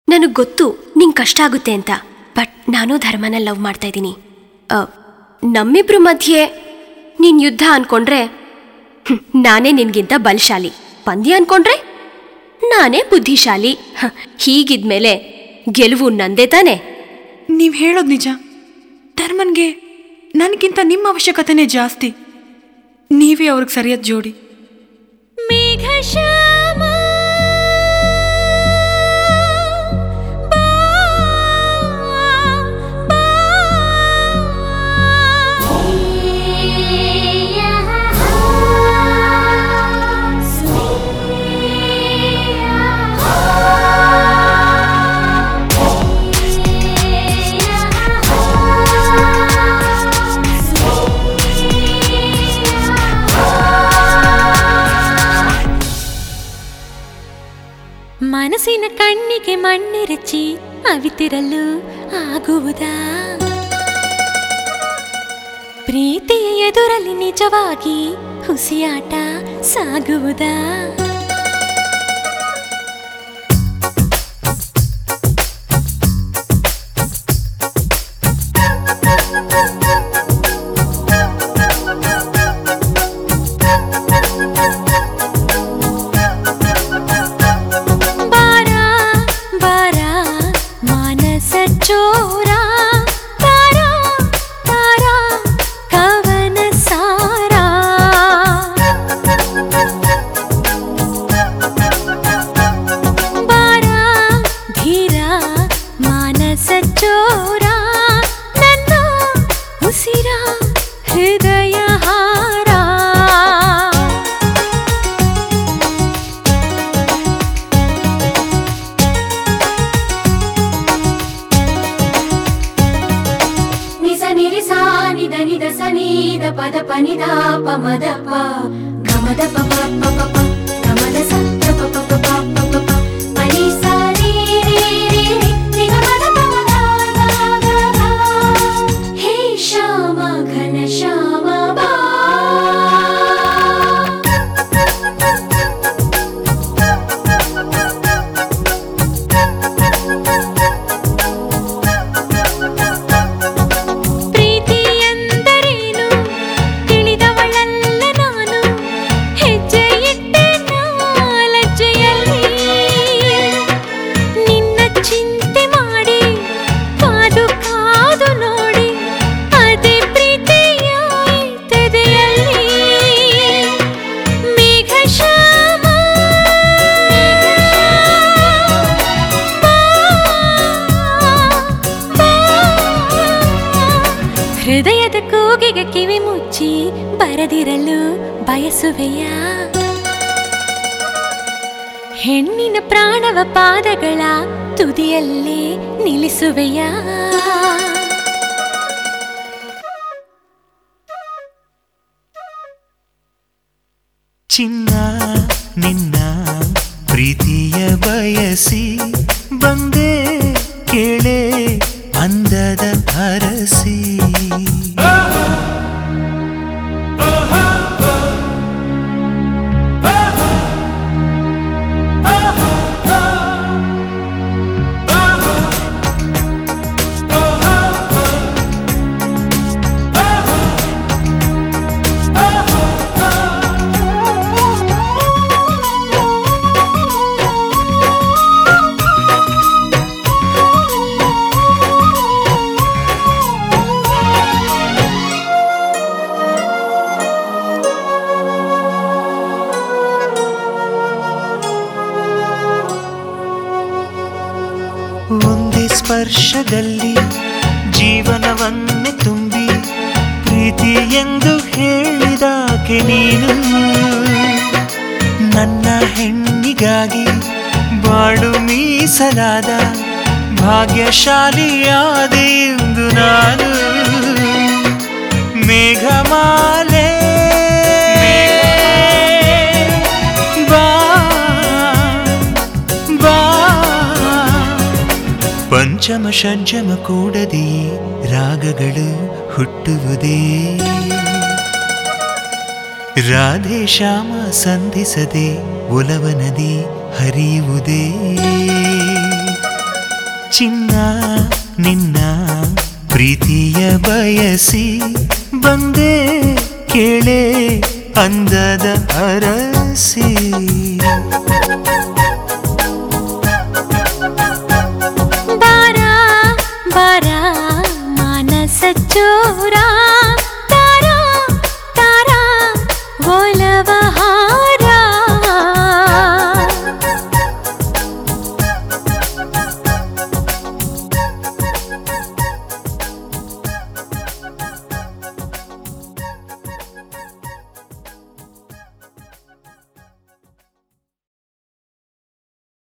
ನನಗೆ ಗೊತ್ತು ನಿಂಗೆ ಕಷ್ಟ ಆಗುತ್ತೆ ಅಂತ ಬಟ್ ನಾನು ಧರ್ಮನ ಲವ್ ಮಾಡ್ತಾ ಇದ್ದೀನಿ ನಮ್ಮಿಬ್ರ ಮಧ್ಯೆ ನೀನು ಯುದ್ಧ ಅನ್ಕೊಂಡ್ರೆ ಹ್ಮ್, ನಾನೇ ನಿನ್ಗಿಂತ ಬಲಶಾಲಿ ಪಂದ್ಯ ಅನ್ಕೊಂಡ್ರೆ ನಾನೇ ಬುದ್ಧಿಶಾಲಿ ಹ, ಹೀಗಿದ್ಮೇಲೆ ಗೆಲುವು ನಂದೇ ತಾನೆ ನೀವು ಹೇಳೋದು ನಿಜ ಧರ್ಮನ್ಗೆ ನನಗಿಂತ ನಿಮ್ಮ ಅವಶ್ಯಕತೆನೇ ಜಾಸ್ತಿ ನೀವೇ ಅವ್ರಿಗೆ ಸರಿಯಾದ ಜೋಡಿ ಮೇಘ ಶ್ಯಾಮ ಮನಸ್ಸಿನ ಕಣ್ಣಿಗೆ ಮಣ್ಣಿರಚಿ ಅವಿತಿರಲು ಆಗುವುದಾ ಪ್ರೀತಿಯ ಎದುರಲ್ಲಿ ನಿಜವಾಗಿ ಹುಸಿಯಾಟ ಸಾಗುವುದಾ ಬಾರ ಬಾರ ಮಾನಸ ಚೋರ ತಾರ ತಾರ ಕವನ ಸಾರ ಬಾರ ಧೀರ ಮಾನಸ ಚೋರ ನನ್ನ ಉಸಿರ ಹೃದಯ ಹಾರ ನಿಸ ನಿರಿಸ ನಿದ ನಿದ ಸ ನೀದ ಪದ ಪ ನಿದ ಪ ಮದ ಪ ಗಮದ ಪ ಪ ಪ ಪ ಪ ಗಮದ ಸ ಪ ಪ ಪ ಪ ಪ ಪ ಪ ಪ ಪ ನಿ ಸ ರೀ ರೀ ರೀ ರೀ ನಿ ಗ ಮ ದ ಪ ಮ ಗ ಗ ಗ ಗ. ಹೇ ಶ್ಯಾಮ ಘನ ಶ್ಯಾಮ ಬಾ ಪ್ರೀತಿ ಎಂದರೇನು ತಿಳಿದವಳಲ್ಲ ನಾನು ಹೆಜ್ಜೆ ಇಟ್ಟೆ ಲಜ್ಜೆಯಲ್ಲಿ ನಿನ್ನ ಚಿಂತೆ ಮಾಡಿ ಕಾದು ಕಾದು ನೋಡಿ ಅದೇ ಪ್ರೀತಿಯ ತೆದೆಯಲ್ಲಿ ಮೇಘ ಶ್ಯಾಮ ಹೃದಯದ ಕೂಗಿಗೆ ಕಿವಿ ಮುಚ್ಚಿ ಬರದಿರಲು ಬಯಸುವೆಯ ಹೆಣ್ಣಿನ ಪ್ರಾಣವ ಪಾದಗಳ ತುದಿಯಲ್ಲೇ ನಿಲ್ಲಿಸುವೆಯ ಚಿನ್ನ ನಿನ್ನ ಪ್ರೀತಿಯ ಬಯಸಿ ಬಂದೆ ಕೇಳೆ ಅಂದದ ಅರಸಿ ಒಂದೇ ಸ್ಪರ್ಶದಲ್ಲಿ ಜೀವನವನ್ನೇ ತುಂಬಿ ಪ್ರೀತಿ ಎಂದು ಹೇಳಿದಾಕೆ ನೀನು ನನ್ನ ಹೆಣ್ಣಿಗಾಗಿ ಬಾಳು ಮೀಸಲಾದ ಭಾಗ್ಯಶಾಲಿಯಾದೆ ಎಂದು ನಾನು ಮೇಘಮಾಲೆ ಬಾ ಬಾ ಪಂಚಮ ಷಡ್ಜಮ ಕೂಡದೆಯೇ ರಾಗಗಳು ಹುಟ್ಟುವುದೇ ರಾಧೆ ಶ್ಯಾಮ ಸಂಧಿಸದೆ ಒಲವ ನದಿ ಹರಿಯುವುದೇ ಚಿನ್ನ ನಿನ್ನ ಪ್ರೀತಿಯ ಬಯಸಿ ಬಂದೆ ಕೇಳೆ ಅಂದದ ಅರಸಿ ಬಾರ ಬಾರ ಮಾನಸ ಚೋರ